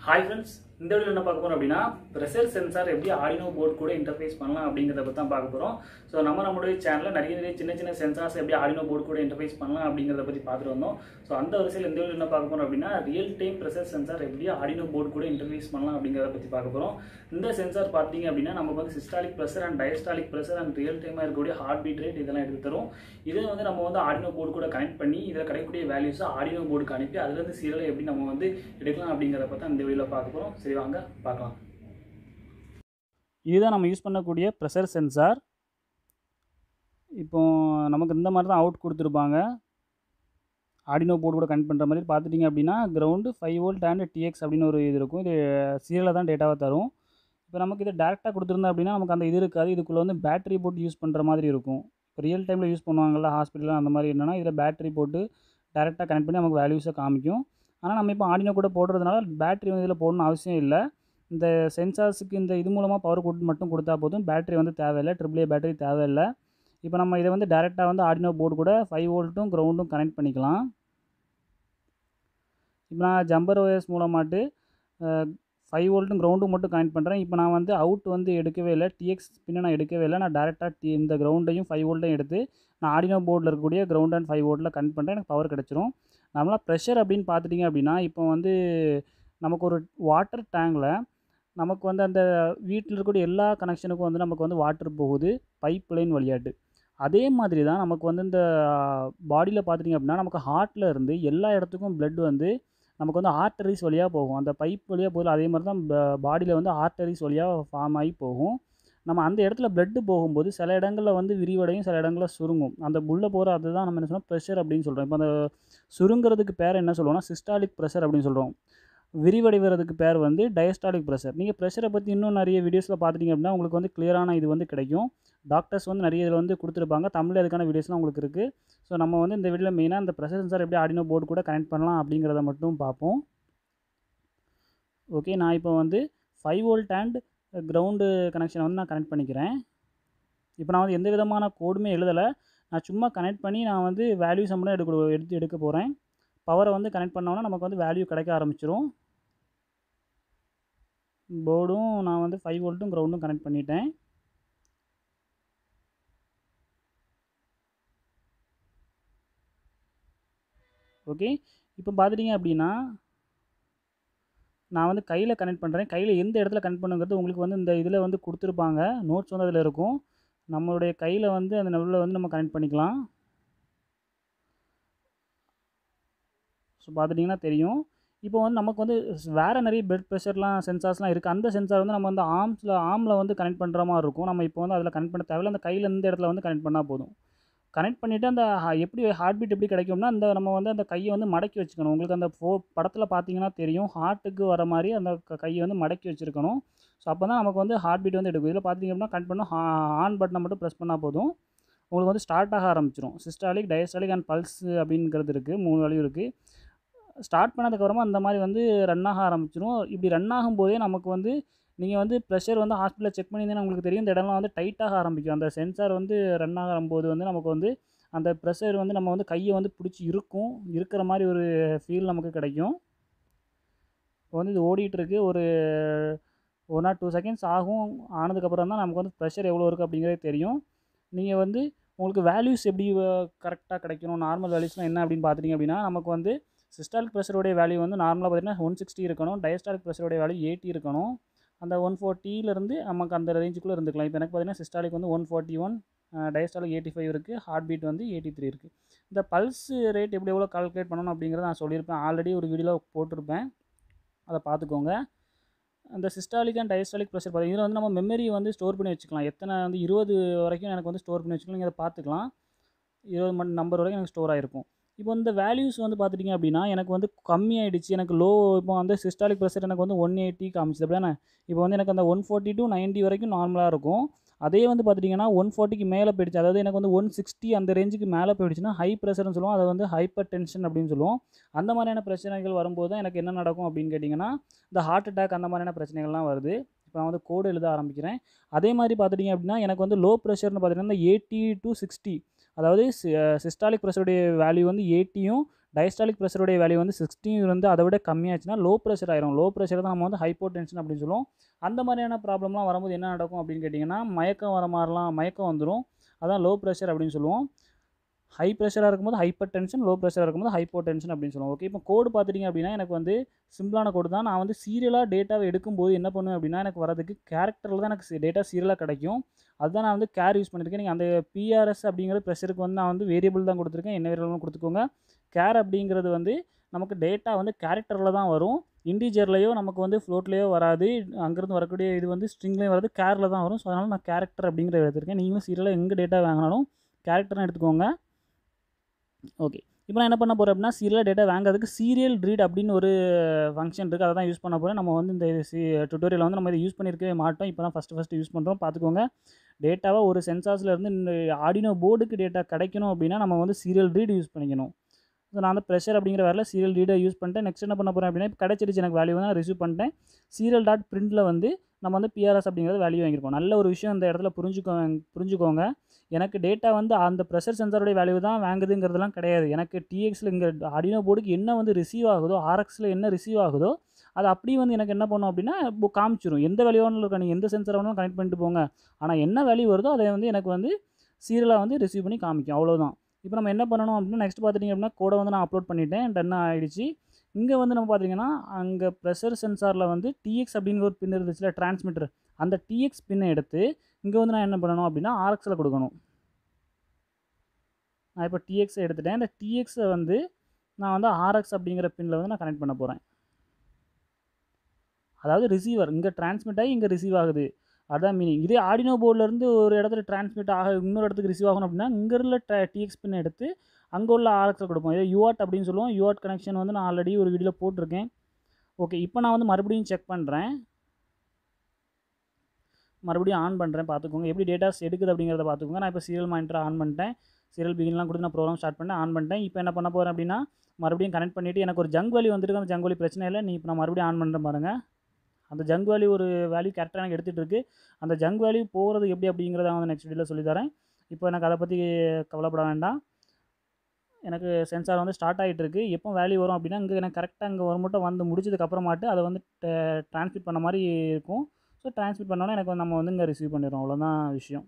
hi friends இந்த video என்ன பார்க்க போறோம் அப்படின்னா ப்ரெஷர் சென்சார் எப்படி ஆடினோ போர்ட் கூட இன்டர்ஃபேஸ் பண்ணலாம் அப்படிங்கிறத பற்றி தான் பார்க்க போகிறோம் ஸோ நம்ம நம்மளுடைய சேனலில் நிறைய நிறைய சின்ன சின்ன சென்சார்ஸ் எப்படி ஆடினோ போர்ட் கூட இன்டர்ஃபேஸ் பண்ணலாம் அப்படிங்கிறத பற்றி பார்த்துட்டு வந்தோம் ஸோ அந்த வரிசையில் இந்த வீடியோ என்ன பார்க்க போறோம் அப்படின்னா ரியல் டைம் ப்ரெஷர் சென்சார் எப்படி ஆடினோ போர்ட் கூட இன்டர்ஃபேஸ் பண்ணலாம் அப்படிங்கிறத பற்றி பார்க்க போகிறோம் இந்த சென்சார் பார்த்தீங்க அப்படின்னா நமக்கு வந்து systolic pressure and diastolic pressure and real டைமாக இருக்கக்கூடிய ஹார்ட் பீட் ரேட் இதெல்லாம் எடுத்து தரும் இதை வந்து நம்ம வந்து ஆடினோ போர்டு கூட கனெக்ட் பண்ணி இதில் கிடைக்கக்கூடிய வேல்யூஸை ஆடினோ போர்டுக்கு அனுப்பி அதுலேருந்து சீரியலை எப்படி நம்ம வந்து எடுக்கலாம் அப்படிங்கிறத பற்றி இந்த வீடியோவில் பார்க்க போகிறோம் சரி வாங்க பார்க்கலாம் இதுதான் நம்ம யூஸ் பண்ணக்கூடிய ப்ரெஷர் சென்சார் இப்போ நமக்கு இந்த மாதிரி தான் அவுட் கொடுத்துருப்பாங்க ஆடினோ போர்டு கூட கனெக்ட் பண்ணுற மாதிரி பார்த்துட்டிங்க அப்படின்னா ground five volt and TX அப்படின்னு ஒரு இது இருக்கும் இது சீரியலில் தான் டேட்டாவை தரும் இப்போ நமக்கு இது டேரெக்டாக கொடுத்துருந்தா அப்படின்னா நமக்கு அந்த இது இருக்காது இதுக்குள்ளே வந்து பேட்டரி போட்டு யூஸ் பண்ணுற மாதிரி இருக்கும் இப்போ ரியல் டைமில் யூஸ் பண்ணுவாங்கள்ல ஹாஸ்பிட்டலில் அந்த மாதிரி என்னென்னா இதில் பேட்டரி போட்டு டேரெக்டாக கனெக்ட் பண்ணி நமக்கு வேல்யூஸை காமிக்கும் ஆனால் நம்ம இப்போ ஆடினோ கூட போடுறதுனால பேட்டரி வந்து இதில் போடணும்னு அவசியம் இல்லை இந்த சென்சார்ஸுக்கு இந்த இது மூலமாக பவர் கொடுத்து மட்டும் கொடுத்தா போதும் பேட்டரி வந்து தேவையில்லை ட்ரிபிள் ஏ பேட்டரி தேவையில்லை இப்போ நம்ம இதை வந்து டேரெக்டாக வந்து ஆடினோ போர்டு கூட ஃபைவ் வோல்ட்டும் கிரவுண்டும் கனெக்ட் பண்ணிக்கலாம் இப்போ நான் ஜம்பர் ஒயர்ஸ் மூலமாட்டு ஃபைவ் வோல்ட்டும் கிரவுண்டும் மட்டும் கனெக்ட் பண்ணுறேன் இப்போ நான் வந்து அவுட் வந்து எடுக்கவே இல்லை டிஎக்ஸ் பின்ன நான் எடுக்கவே இல்லை நான் டேரெக்டாக டி இந்த கிரவுண்டையும் ஃபைவ் வோல்ட்டையும் எடுத்து நான் ஆடினோ போர்டில் இருக்கக்கூடிய கிரவுண்ட் அண்ட் ஃபைவ் வோல்ட்டில் கனெக்ட் பண்ணுறேன் எனக்கு பவர் கிடச்சிரும் நம்மளாக ப்ரெஷர் அப்படின்னு பார்த்துட்டிங்க அப்படின்னா இப்போ வந்து நமக்கு ஒரு வாட்டர் டேங்கில் நமக்கு வந்து அந்த வீட்டில் இருக்கக்கூடிய எல்லா கனெக்ஷனுக்கும் வந்து நமக்கு வந்து வாட்டர் போகுது பைப் லைன் வழியாட்டு அதே மாதிரி தான் நமக்கு வந்து இந்த பாடியில் பார்த்துட்டிங்க அப்படின்னா நமக்கு ஹார்ட்டில் இருந்து எல்லா இடத்துக்கும் பிளட் வந்து நமக்கு வந்து ஆர்டரிஸ் வழியாக போகும் அந்த பைப் வழியாக போகுது அதே மாதிரி தான் பாடியில் வந்து ஆர்டரிஸ் வழியாக ஃபார்ம் ஆகி போகும் நம்ம அந்த இடத்துல பிளட்டு போகும்போது சில இடங்களில் வந்து விரிவடையும் சில இடங்களில் சுருங்கும் அந்த உள்ளே போகிற அதுதான் நம்ம என்ன சொல்கிறோம் ப்ரெஷர் அப்படின்னு சொல்கிறோம் இப்போ அந்த சுருங்கிறதுக்கு பேர் என்ன சொல்லுவோம்னா சிஸ்டாலிக் ப்ரெஷர் அப்படின்னு சொல்கிறோம் விரிவடைவதுக்கு பேர் வந்து டயஸ்டாலிக் ப்ரெஷர் நீங்கள் ப்ரெஷரை பற்றி இன்னும் நிறைய வீடியோஸில் பார்த்துட்டிங்க அப்படின்னா உங்களுக்கு வந்து கிளியரான இது வந்து கிடைக்கும் டாக்டர்ஸ் வந்து நிறைய இதில் வந்து கொடுத்துருப்பாங்க தமிழில் அதுக்கான வீடியோஸ்லாம் உங்களுக்கு இருக்குது ஸோ நம்ம வந்து இந்த வீடியோவில் மெயினாக இந்த ப்ரெஷர் சென்சார் எப்படி ஆடினோ போர்டு கூட கனெக்ட் பண்ணலாம் அப்படிங்கிறத மட்டும் பார்ப்போம் ஓகே நான் இப்போ வந்து ஃபைவ் வோல்ட் அண்ட் கிரவுண்டு கனெக்ஷனை வந்து நான் கனெக்ட் பண்ணிக்கிறேன் இப்போ நான் வந்து எந்த விதமான கோடுமே எழுதலை நான் சும்மா கனெக்ட் பண்ணி நான் வந்து வேல்யூ சம்பளம் எடுக்க எடுத்து எடுக்க போகிறேன் பவரை வந்து கனெக்ட் பண்ணோன்னா நமக்கு வந்து வேல்யூ கிடைக்க ஆரம்பிச்சிரும் போர்டும் நான் வந்து ஃபைவ் வோல்ட்டும் கிரவுண்டும் கனெக்ட் பண்ணிட்டேன் ஓகே இப்போ பார்த்துட்டிங்க அப்படின்னா நான் வந்து கையில் கனெக்ட் பண்ணுறேன் கையில் எந்த இடத்துல கனெக்ட் பண்ணுங்கிறது உங்களுக்கு வந்து இந்த இதில் வந்து கொடுத்துருப்பாங்க நோட்ஸ் வந்து அதில் இருக்கும் நம்மளுடைய கையில் வந்து அந்த நடுவில் வந்து நம்ம கனெக்ட் பண்ணிக்கலாம் ஸோ பார்த்துட்டிங்கன்னா தெரியும் இப்போ வந்து நமக்கு வந்து வேறு நிறைய பிளட் ப்ரெஷர்லாம் சென்சார்ஸ்லாம் இருக்குது அந்த சென்சார் வந்து நம்ம வந்து ஆர்ம்ஸில் ஆர்மில் வந்து கனெக்ட் பண்ணுற மாதிரி இருக்கும் நம்ம இப்போ வந்து அதில் கனெக்ட் பண்ண தேவையில்ல அந்த கையில் இந்த இடத்துல வந்து கனெக்ட் பண்ணால் போதும் கனெக்ட் பண்ணிவிட்டு அந்த எப்படி ஹார்ட் பீட் எப்படி கிடைக்கும்னா அந்த நம்ம வந்து அந்த கையை வந்து மடக்கி வச்சுக்கணும் உங்களுக்கு அந்த ஃபோ படத்தில் பார்த்தீங்கன்னா தெரியும் ஹார்ட்டுக்கு வர மாதிரி அந்த கையை வந்து மடக்கி வச்சுருக்கணும் ஸோ அப்போ தான் நமக்கு வந்து ஹார்ட் பீட் வந்து எடுக்கும் இதில் பார்த்தீங்க அப்படின்னா கனெக்ட் பண்ணோம் ஆன் பட்டனை மட்டும் ப்ரெஸ் பண்ணால் போதும் உங்களுக்கு வந்து ஸ்டார்ட் ஆக ஆரம்பிச்சிடும் சிஸ்டாலிக் டயஸ்டாலிக் அண்ட் பல்ஸ் அப்படிங்கிறது இருக்குது மூணு வழியும் இருக்குது ஸ்டார்ட் பண்ணதுக்கப்புறமா அந்த மாதிரி வந்து ரன் ஆக ஆரம்பிச்சிடும் இப்படி ரன் ஆகும்போதே நமக்கு வந்து நீங்கள் வந்து ப்ரெஷர் வந்து ஹாஸ்பிட்டலில் செக் பண்ணியிருந்தேன்னா உங்களுக்கு தெரியும் இந்த இடம்லாம் வந்து டைட்டாக ஆரம்பிக்கும் அந்த சென்சார் வந்து ரன் ஆகும்போது வந்து நமக்கு வந்து அந்த ப்ரெஷர் வந்து நம்ம வந்து கையை வந்து பிடிச்சி இருக்கும் இருக்கிற மாதிரி ஒரு ஃபீல் நமக்கு கிடைக்கும் இப்போ வந்து இது ஓடிட்டுருக்கு ஒரு ஒன் ஆர் டூ செகண்ட்ஸ் ஆகும் ஆனதுக்கப்புறம் தான் நமக்கு வந்து ப்ரெஷர் எவ்வளோ இருக்குது அப்படிங்கிறதே தெரியும் நீங்கள் வந்து உங்களுக்கு வேல்யூஸ் எப்படி கரெக்டாக கிடைக்கணும் நார்மல் வேல்யூஸ்லாம் என்ன அப்படின்னு பார்த்துட்டிங்க அப்படின்னா நமக்கு வந்து சிஸ்டாலிக் ப்ரெஷருடைய வேல்யூ வந்து நார்மலாக பார்த்தீங்கன்னா ஒன் சிக்ஸ்டி இருக்கணும் டயஸ்டாலிக் ப்ரெஷருடைய வேல்யூ எயிட்டி இருக்கணும் அந்த ஒன் ஃபோர்ட்டியிலேருந்து நமக்கு அந்த ரேஞ்சுக்குள்ளே இருந்துக்கலாம் இப்போ எனக்கு பார்த்தீங்கன்னா சிஸ்டாலிக் வந்து one forty one diastolic eighty five இருக்குது ஹார்ட் பீட் வந்து எயிட்டி த்ரீ இருக்குது இந்த பல்ஸ் ரேட் எப்படி எவ்வளோ கால்குலேட் பண்ணணும் அப்படிங்கிறத நான் சொல்லியிருப்பேன் ஆல்ரெடி ஒரு வீடியோவில் போட்டிருப்பேன் அதை பார்த்துக்கோங்க அந்த சிஸ்டாலிக் அண்ட் டயஸ்டாலிக் ப்ரெஷர் பார்த்தீங்கன்னா இதில் வந்து நம்ம மெமரி வந்து ஸ்டோர் பண்ணி வச்சுக்கலாம் எத்தனை வந்து இருபது வரைக்கும் எனக்கு வந்து ஸ்டோர் பண்ணி வச்சுக்கலாம் நீங்கள் அதை பார்த்துக்கலாம் இருபது மணி நம்பர் வரைக்கும் எனக்கு ஸ்டோர் ஆகிருக்கும் இப்போ இந்த வேல்யூஸ் வந்து பார்த்துட்டிங்க அப்படின்னா எனக்கு வந்து கம்மியாயிடுச்சு எனக்கு லோ இப்போ வந்து சிஸ்டாலிக் ப்ரெஷர் எனக்கு வந்து ஒன் எயிட்டி காமிச்சது அப்படின்னா இப்போ வந்து எனக்கு அந்த ஒன் ஃபார்ட்டி டு நைன்ட்டி வரைக்கும் நார்மலாக இருக்கும் அதே வந்து பார்த்துட்டிங்கன்னா ஒன் ஃபார்ட்டிக்கு மேலே போயிடுச்சு அதாவது எனக்கு வந்து ஒன் சிக்ஸ்டி அந்த ரேஞ்சுக்கு மேலே போயிடுச்சுன்னா ஹை ப்ரெஷர்னு சொல்லுவோம் அதை வந்து ஹைப்பர் டென்ஷன் அப்படின்னு சொல்லுவோம் அந்த மாதிரியான பிரச்சனைகள் வரும்போது தான் எனக்கு என்ன நடக்கும் அப்படின்னு கேட்டிங்கன்னா இந்த ஹார்ட் அட்டாக் அந்த மாதிரியான பிரச்சனைகள்லாம் வருது இப்போ நான் வந்து கோடு எழுத ஆரம்பிக்கிறேன் அதே மாதிரி பார்த்துட்டிங்க அப்படின்னா எனக்கு வந்து லோ ப்ரெஷர்னு பார்த்தீங்கன்னா எயிட்டி டு சிக்ஸ்டி அதாவது சிஸ்டாலிக் ப்ரெஷருடைய வேல்யூ வந்து எயிட்டியும் டயஸ்டாலிக் ப்ரெஷருடைய வேல்யூ வந்து சிக்ஸ்டி வந்து அதை விட கம்மியாச்சுன்னா லோ ப்ரெஷர் ஆயிரும் லோ ப்ரெஷர் தான் நம்ம வந்து ஹைப்போ டென்ஷன் அப்படின்னு சொல்லுவோம் அந்த மாதிரியான ப்ராப்ளம்லாம் வரும்போது என்ன நடக்கும் அப்படின்னு கேட்டிங்கன்னா மயக்கம் வர மாதிரிலாம் மயக்கம் வந்துடும் அதான் லோ ப்ரெஷர் அப்படின்னு சொல்லுவோம் ஹை ப்ரெஷராக இருக்கும்போது ஹைப்பர் டென்ஷன் லோ ப்ரெஷராக இருக்கும்போது ஹைப்போ டென்ஷன் அப்படின்னு சொல்லுவோம் ஓகே இப்போ கோடு பார்த்துட்டிங்க அப்படின்னா எனக்கு வந்து சிம்பிளான கோடு தான் நான் வந்து சீரியலாக டேட்டாவை எடுக்கும்போது என்ன பண்ணுவேன் அப்படின்னா எனக்கு வரதுக்கு கேரக்டரில் தான் எனக்கு டேட்டா சீரியலாக கிடைக்கும் அதுதான் நான் வந்து கேர் யூஸ் பண்ணியிருக்கேன் நீங்கள் அந்த பிஆர்எஸ் அப்படிங்கிற ப்ரெஷருக்கு வந்து நான் வந்து வேரியபிள் தான் கொடுத்துருக்கேன் என்ன வேரியபிள் கொடுத்துக்கோங்க கேர் அப்படிங்கிறது வந்து நமக்கு டேட்டா வந்து கேரக்டரில் தான் வரும் இன்டீஜர்லேயோ நமக்கு வந்து ஃப்ளோட்லேயோ வராது அங்கேருந்து வரக்கூடிய இது வந்து ஸ்ட்ரிங்லேயும் வராது கேரில் தான் வரும் ஸோ அதனால் நான் கேரக்டர் அப்படிங்கிற எடுத்திருக்கேன் நீங்களும் சீரியலாக எங்கே டேட்டா வாங்கினாலும் கேரக்டர்னு எடுத்துக்கோங்க ஓகே இப்போ நான் என்ன பண்ண போகிறேன் அப்படின்னா சீரியல் டேட்டா வாங்குறதுக்கு சீரியல் ரீட் அப்படின்னு ஒரு ஃபங்க்ஷன் இருக்குது அதை தான் யூஸ் பண்ண போகிறேன் நம்ம வந்து இந்த சி டுட்டோரியல் வந்து நம்ம இதை யூஸ் பண்ணியிருக்கவே மாட்டோம் இப்போ தான் ஃபஸ்ட்டு ஃபஸ்ட்டு யூஸ் பண்ணுறோம் பார்த்துக்கோங்க டேட்டாவை ஒரு சென்சார்ஸ்லேருந்து இந்த ஆடினோ போர்டுக்கு டேட்டா கிடைக்கணும் அப்படின்னா நம்ம வந்து சீரியல் ரீட் யூஸ் பண்ணிக்கணும் ஸோ நான் வந்து ப்ரெஷர் அப்படிங்கிற வேலை சீரியல் ரீடை யூஸ் பண்ணிட்டேன் நெக்ஸ்ட் என்ன பண்ண போகிறேன் அப்படின்னா இப்போ கிடைச்சிருச்சு எனக்கு வேல்யூ வந்து நான் ரிசீவ் பண்ணிட்டேன் சீரியல் டாட் பிரிண்டில் வந்து நம்ம வந்து பிஆர்எஸ் அப்படிங்கிறது வேல்யூ வாங்கியிருக்கோம் நல்ல ஒரு விஷயம் இந்த இடத்துல புரிஞ்சுக்கோ புரிஞ்சுக்கோங்க எனக்கு டேட்டா வந்து அந்த ப்ரெஷர் சென்சாரோடைய வேல்யூ தான் வாங்குதுங்கிறதுலாம் கிடையாது எனக்கு டிஎக்ஸில் இங்கே ஆடினோ போர்டுக்கு என்ன வந்து ரிசீவ் ஆகுதோ ஆர்எக்ஸில் என்ன ரிசீவ் ஆகுதோ அது அப்படியே வந்து எனக்கு என்ன பண்ணும் அப்படின்னா இப்போ காமிச்சிரும் எந்த வேல்யூவானு இருக்க நீங்கள் எந்த சென்சார் வேணாலும் கனெக்ட் பண்ணிட்டு போங்க ஆனால் என்ன வேல்யூ வருதோ அதை வந்து எனக்கு வந்து சீரியலாக வந்து ரிசீவ் பண்ணி காமிக்கும் அவ்வளோதான் இப்போ நம்ம என்ன பண்ணணும் அப்படின்னா நெக்ஸ்ட் பார்த்துட்டிங்க அப்படின்னா கோடை வந்து நான் அப்லோட் பண்ணிட்டேன் டன் ஆகிடுச்சு இங்கே வந்து நம்ம பார்த்தீங்கன்னா அங்கே ப்ரெஷர் சென்சாரில் வந்து டிஎக்ஸ் அப்படிங்கிற ஒரு பின் இருந்துச்சுல டிரான்ஸ்மிட்டர் அந்த டிஎக்ஸ் பின்னை எடுத்து இங்கே வந்து நான் என்ன பண்ணணும் அப்படின்னா ஆர்எக்ஸில் கொடுக்கணும் நான் இப்போ டிஎக்ஸை எடுத்துட்டேன் இந்த டிஎக்ஸை வந்து நான் வந்து ஆர்எக்ஸ் அப்படிங்கிற பின்னில் வந்து நான் கனெக்ட் பண்ண போகிறேன் அதாவது ரிசீவர் இங்கே டிரான்ஸ்மிட் ஆகி இங்கே ரிசீவ் ஆகுது அதான் மீனிங் இதே ஆடினோ போர்ட்லேருந்து ஒரு இடத்துல டிரான்ஸ்மிட் ஆக இன்னொரு இடத்துக்கு ரிசீவ் ஆகணும் அப்படின்னா இங்கே உள்ள டிஎக்ஸ் பின்னை எடுத்து அங்கே உள்ள ஆர்எக்ஸில் கொடுப்போம் இதே யூஆட் அப்படின்னு சொல்லுவோம் யூஆட் கனெக்ஷன் வந்து நான் ஆல்ரெடி ஒரு வீடியோவில் போட்டிருக்கேன் ஓகே இப்போ நான் வந்து மறுபடியும் செக் பண்ணுறேன் மறுபடியும் ஆன் பண்ணுறேன் பார்த்துக்கோங்க எப்படி டேட்டாஸ் எடுக்குது அப்படிங்கிறத பார்த்துக்கோங்க நான் இப்போ சீரியல் மானிட்டர் ஆன் பண்ணிட்டேன் சீரியல் பிகின்லாம் கொடுத்து நான் ப்ரோக்ராம் ஸ்டார்ட் பண்ணேன் ஆன் பண்ணிட்டேன் இப்போ என்ன பண்ண போகிறேன் அப்படின்னா மறுபடியும் கனெக்ட் பண்ணிவிட்டு எனக்கு ஒரு ஜங்க் வேல்யூ வந்துருக்கு அந்த ஜங்க் வேல்யூ பிரச்சனை இல்லை நீ இப்போ நான் மறுபடியும் ஆன் பண்ணுறேன் பாருங்கள் அந்த ஜங்க் வேல்யூ ஒரு வேல்யூ கரெக்டாக எனக்கு எடுத்துகிட்டு இருக்கு அந்த ஜங்க் வேல்யூ போகிறது எப்படி அப்படிங்கிறத வந்து நெக்ஸ்ட் வீடியோவில் சொல்லித்தரேன் இப்போ எனக்கு அதை பற்றி கவலைப்பட வேண்டாம் எனக்கு சென்சார் வந்து ஸ்டார்ட் ஆகிட்டு இருக்கு எப்போ வேல்யூ வரும் அப்படின்னா இங்கே எனக்கு கரெக்டாக இங்கே ஒரு மட்டும் வந்து முடிச்சதுக்கு அப்புறமாட்டு அதை வந்து ட்ரான்ஸ்மிட் பண்ண மாதிரி இருக்கும் ஸோ ட்ரான்ஸ்மிட் பண்ணோன்னே எனக்கு வந்து நம்ம வந்து இங்கே ரிசீவ் பண்ணிடுறோம் அவ்வளோதான் விஷயம்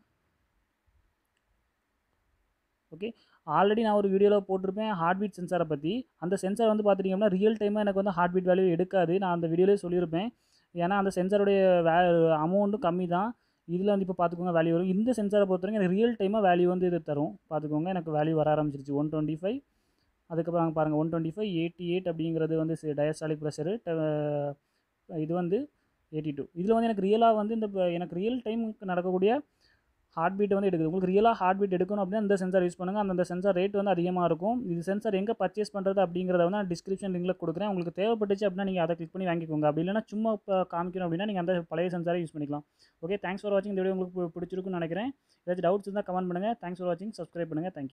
ஓகே ஆல்ரெடி நான் ஒரு வீடியோவில் போட்டிருப்பேன் ஹார்ட் பீட் சென்சாரை பற்றி அந்த சென்சார் வந்து பார்த்துட்டிங்கன்னா ரியல் டைமாக எனக்கு வந்து ஹார்ட் பீட் வேல்யூ எடுக்காது நான் அந்த வீடியோலேயே சொல்லியிருப்பேன் ஏன்னா அந்த சென்சாருடைய வே அமௌண்ட்டும் கம்மி தான் இதில் வந்து இப்போ பார்த்துக்கோங்க வேல்யூ வரும் இந்த சென்சாரை பொறுத்த வரைக்கும் எனக்கு ரியல் டைமாக வேல்யூ வந்து இது தரும் பார்த்துக்கோங்க எனக்கு வேல்யூ வர ஆரம்பிச்சிருச்சு ஒன் டுவெண்ட்டி ஃபைவ் அதுக்கப்புறம் அங்கே பாருங்கள் one twenty five eighty eight அப்படிங்கிறது வந்து டயஸ்டாலிக் ப்ரெஷரு இது வந்து எயிட்டி டூ இதில் வந்து எனக்கு ரியலாக வந்து இந்த எனக்கு ரியல் டைமுக்கு நடக்கக்கூடிய ஹார்ட் பீட் வந்து எடுக்குது உங்களுக்கு ரியலாக ஹார்ட் பீட் எடுக்கணும் அப்படின்னா இந்த சென்சார் யூஸ் பண்ணுங்கள் அந்த சென்சார் ரேட் வந்து அதிகமாக இருக்கும் இது சென்சார் எங்கே பர்ச்சேஸ் பண்ணுறது அப்படிங்கிறத வந்து நான் டிஸ்கிரிப்ஷன் லிங்கில் கொடுக்குறேன் உங்களுக்கு தேவைப்பட்டுச்சு அப்படின்னா நீங்கள் அதை கிளிக் பண்ணி வாங்கிக்கோங்க அப்படி இல்லைனா சும்மா இப்போ காமிக்கணும் அப்படின்னா நீங்கள் அந்த பழைய சென்சாரை யூஸ் பண்ணிக்கலாம் ஓகே தேங்க்ஸ் ஃபார் வாட்சிங் இந்த வீடியோ உங்களுக்கு பிடிச்சிருக்குன்னு நினைக்கிறேன் ஏதாச்சும் டவுட்ஸ் இருந்தால் கமெண்ட் பண்ணுங்கள் தேங்க்ஸ் ஃபார் வாட்சிங் சப்ஸ்கிரைப் பண்ணுங்கள் தேங்க்யூ